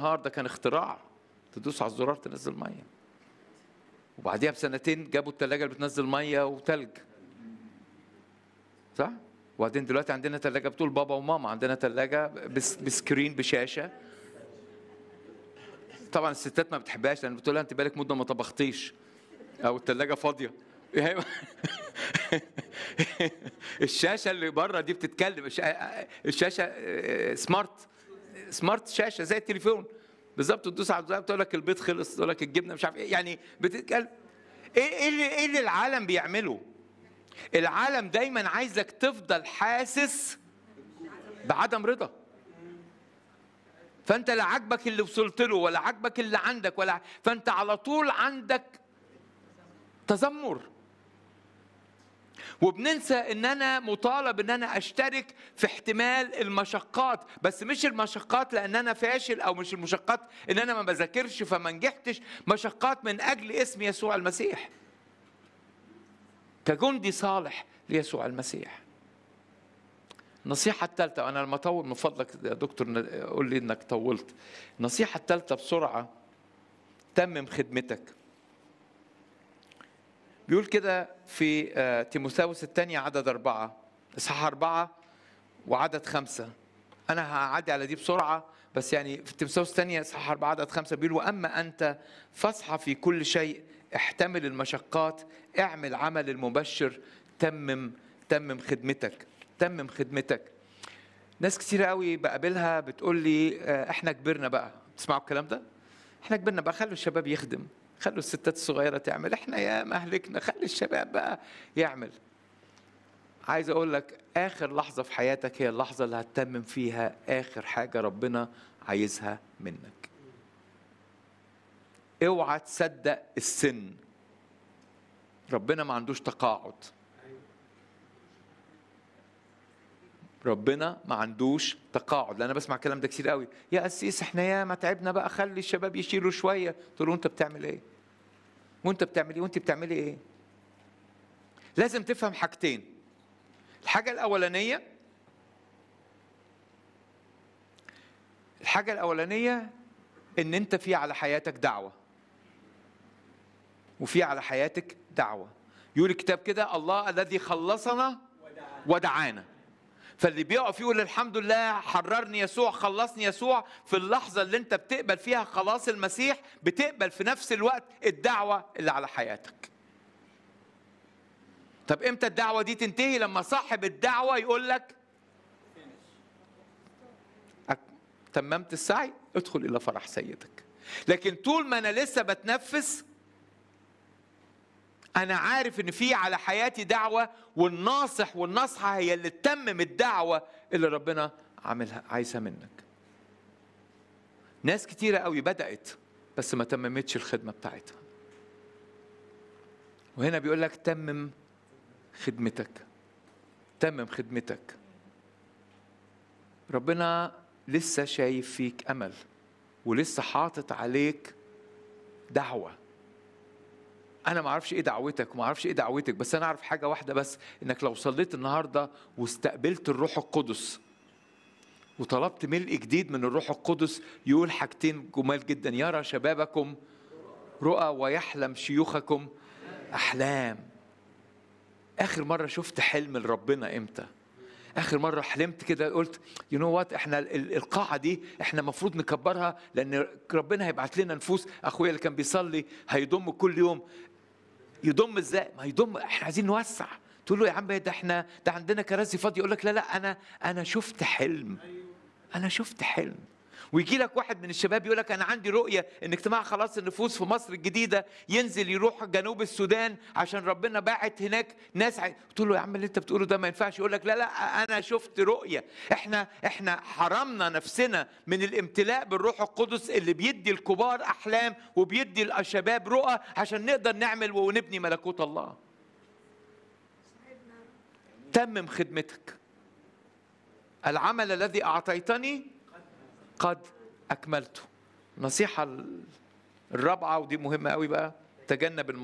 نهار ده كان اختراع تدوس على الزرار تنزل ميه وبعديها بسنتين جابوا الثلاجه اللي بتنزل ميه وتلج صح وبعدين دلوقتي عندنا ثلاجه بتقول بابا وماما عندنا ثلاجه بس بسكرين بشاشه طبعا الستات ما بتحبهاش لان بتقول لها انت بالك مده ما طبختيش او الثلاجه فاضيه الشاشه اللي بره دي بتتكلم الشاشه سمارت سمارت شاشه زي التليفون بالظبط تدوس على الزرار تقول لك البيض خلص تقول لك الجبنه مش عارف ايه يعني بتتكلم ايه ايه اللي, إيه اللي العالم بيعمله؟ العالم دايما عايزك تفضل حاسس بعدم رضا فانت لا عاجبك اللي وصلت له ولا عاجبك اللي عندك ولا فانت على طول عندك تذمر وبننسى ان انا مطالب ان انا اشترك في احتمال المشقات بس مش المشقات لان انا فاشل او مش المشقات ان انا ما بذاكرش فما نجحتش مشقات من اجل اسم يسوع المسيح كجندي صالح ليسوع المسيح النصيحة الثالثة أنا لما أطول من فضلك يا دكتور قول لي إنك طولت. النصيحة الثالثة بسرعة تمم خدمتك. بيقول كده في تيموثاوس الثانية عدد أربعة إصحاح أربعة وعدد خمسة أنا هعدي على دي بسرعة بس يعني في تيموثاوس الثانية إصحاح أربعة عدد خمسة بيقول وأما أنت فاصحى في كل شيء احتمل المشقات اعمل عمل المبشر تمم تمم خدمتك تمم خدمتك ناس كتير قوي بقابلها بتقول لي احنا كبرنا بقى تسمعوا الكلام ده احنا كبرنا بقى خلوا الشباب يخدم خلوا الستات الصغيره تعمل احنا يا مهلكنا خلي الشباب بقى يعمل عايز اقول لك اخر لحظه في حياتك هي اللحظه اللي هتتمم فيها اخر حاجه ربنا عايزها منك اوعى تصدق السن ربنا ما عندوش تقاعد ربنا ما عندوش تقاعد لان انا بسمع الكلام ده كتير قوي يا قسيس احنا يا ما تعبنا بقى خلي الشباب يشيلوا شويه تقول له انت بتعمل ايه وانت بتعمل ايه وانت بتعملي ايه لازم تفهم حاجتين الحاجه الاولانيه الحاجه الاولانيه ان انت في على حياتك دعوه وفي على حياتك دعوه يقول الكتاب كده الله الذي خلصنا ودعانا فاللي بيقف يقول الحمد لله حررني يسوع خلصني يسوع في اللحظه اللي انت بتقبل فيها خلاص المسيح بتقبل في نفس الوقت الدعوه اللي على حياتك طب امتى الدعوه دي تنتهي لما صاحب الدعوه يقول لك تممت السعي ادخل الى فرح سيدك لكن طول ما انا لسه بتنفس انا عارف ان في على حياتي دعوه والناصح والنصحه هي اللي تتمم الدعوه اللي ربنا عاملها عايزها منك ناس كتيره قوي بدات بس ما تممتش الخدمه بتاعتها وهنا بيقول لك تمم خدمتك تمم خدمتك ربنا لسه شايف فيك امل ولسه حاطط عليك دعوه انا ما اعرفش ايه دعوتك وما اعرفش ايه دعوتك بس انا اعرف حاجه واحده بس انك لو صليت النهارده واستقبلت الروح القدس وطلبت ملء جديد من الروح القدس يقول حاجتين جمال جدا يرى شبابكم رؤى ويحلم شيوخكم احلام اخر مره شفت حلم لربنا امتى اخر مره حلمت كده قلت يو نو وات احنا القاعه دي احنا المفروض نكبرها لان ربنا هيبعت لنا نفوس اخويا اللي كان بيصلي هيضم كل يوم يضم ازاي ما يضم احنا عايزين نوسع تقول له يا عم ده احنا ده عندنا كراسي فاضيه يقول لك لا لا انا انا شفت حلم انا شفت حلم ويجي لك واحد من الشباب يقول لك انا عندي رؤيه ان اجتماع خلاص النفوس في مصر الجديده ينزل يروح جنوب السودان عشان ربنا باعت هناك ناس ع... تقول له يا عم اللي انت بتقوله ده ما ينفعش يقول لك لا لا انا شفت رؤيه احنا احنا حرمنا نفسنا من الامتلاء بالروح القدس اللي بيدي الكبار احلام وبيدي الشباب رؤى عشان نقدر نعمل ونبني ملكوت الله تمم خدمتك العمل الذي اعطيتني قد أكملته النصيحة الرابعة ودي مهمة قوي بقى تجنب